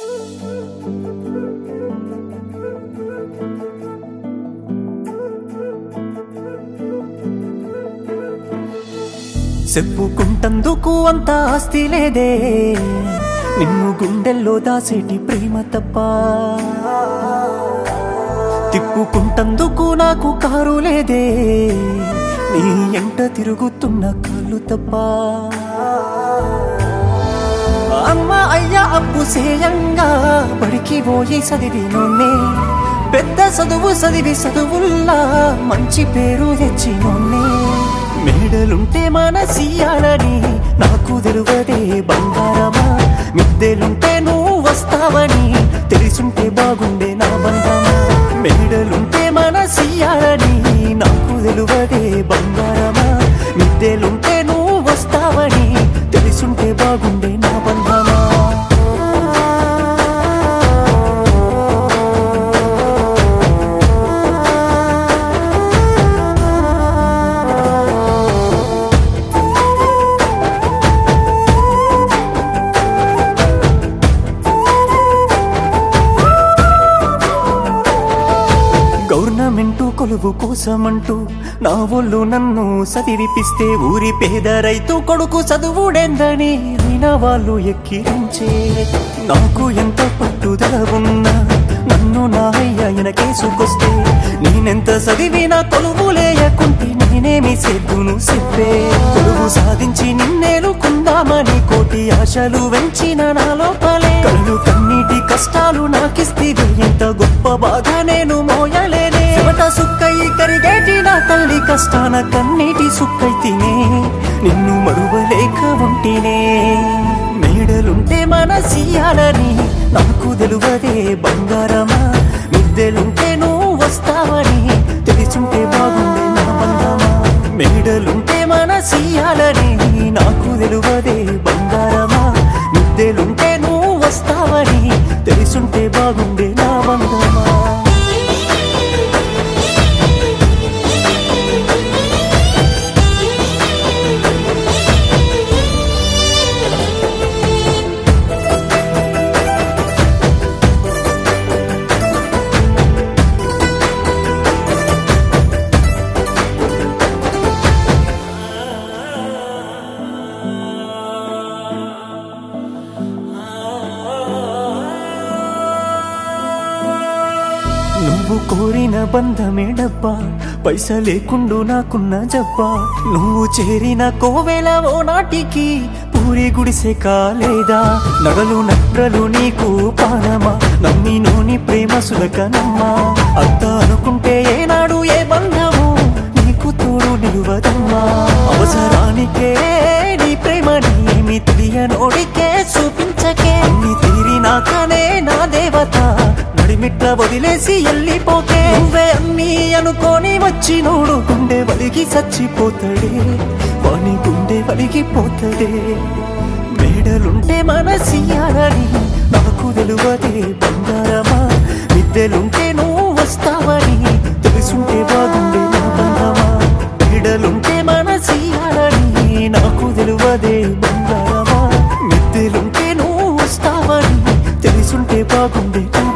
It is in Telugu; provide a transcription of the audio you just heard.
చెప్పుకుంటందుకు అంత ఆస్తి లేదే నిన్ను గుండెల్లో దాసేటి ప్రేమ తప్ప తిప్పుకుంటందుకు నాకు కారు లేదే నీ ఎంట తిరుగుతున్న కాళ్ళు తప్ప అమ్మ అయ్యా అప్పు సేయంగా బడికి పోయి చదివినోన్నే పెద్ద చదువు చదివి చదువుల్లా మంచి పేరు తెచ్చినోన్నే మేడలుంటే మనసియాలని నాకు తెలువదే బంగారమా మిద్దెలుంటే నువ్వు వస్తావని తెలిసుంటే బాగుండే నా బంధమా మేడలుంటే మనసియాలని నాకు తెలువదే బంగారమా మిద్దెలుంటే నువ్వు వస్తావని తెలిసుంటే బాగుండే నా బంధమా గవర్నమెంటు కొలువు కోసమంటూ నా ఒళ్ళు నన్ను చదివిపిస్తే ఊరి పేద రైతు కొడుకు చదువుడేందని అయినా వాళ్ళు ఎక్కిరించే నాకు ఎంత పట్టుదల ఉన్నా నన్ను నా అయ్యాయన కేసుకొస్తే నేనెంత చదివినా కొలువు లేయకుంటే నేనేమి సేద్దును చెప్పే కొలువు సాధించి నిన్నేలుకుందామని కోటి ఆశలు వెంచిన నా లోపలే కళ్ళు కన్నీటి కష్టాలు నాకిస్తేవి ఇంత గొప్ప బాధ నేను మోయలేనే చెమట సుక్కై కరిగేటి నా తల్లి కష్టాన కన్నీటి సుక్కై తినే నిన్ను మరువలేక ఉంటేనే మేడలుంటే మనసియాలని నాకు తెలువదే బంగారమా మిద్దెలుంటే నువ్వు వస్తావని తెలిసుంటే బాగుండే నా బంధమా మేడలుంటే మనసియాలని నాకు తెలువదే బంగారమా మిద్దెలుంటే నువ్వు వస్తావని తెలిసుంటే బాగుండే నా బంధమా నువ్వు కోరిన బంధమే డబ్బా పైస లేకుండు నాకున్న జబ్బా నువ్వు చేరిన కోవెల ఓ నాటికి పూరి గుడిసె కాలేదా నగలు నట్రలు నీకు పానమా నమ్మి నూని ప్రేమ సులకనమ్మా అత్త అనుకుంటే ఏనాడు ఏ బంధము నీకు తోడు నిలువదమ్మా అవసరానికే నీ ప్రేమని ఏమి తెలియనోడికే చూపించకే అన్ని తీరినాకనే నా దేవత నడిమిట్ల వదిలేసి వెళ్ళిపోతే నువ్వే అన్ని అనుకోని వచ్చి నోడు గుండె వలిగి చచ్చిపోతాడే వాని గుండె వలిగిపోతాడే మేడలుంటే మనసియాలని నాకు తెలువదే బంగారమా విద్యలుంటే నువ్వు వస్తావని తెలుసుంటే బాగుండే నా బంధమా మేడలుంటే మనసియాలని నాకు తెలువదే బంగారమా మిద్దెలుంటే నువ్వు వస్తావని తెలుసుంటే బాగుండే నా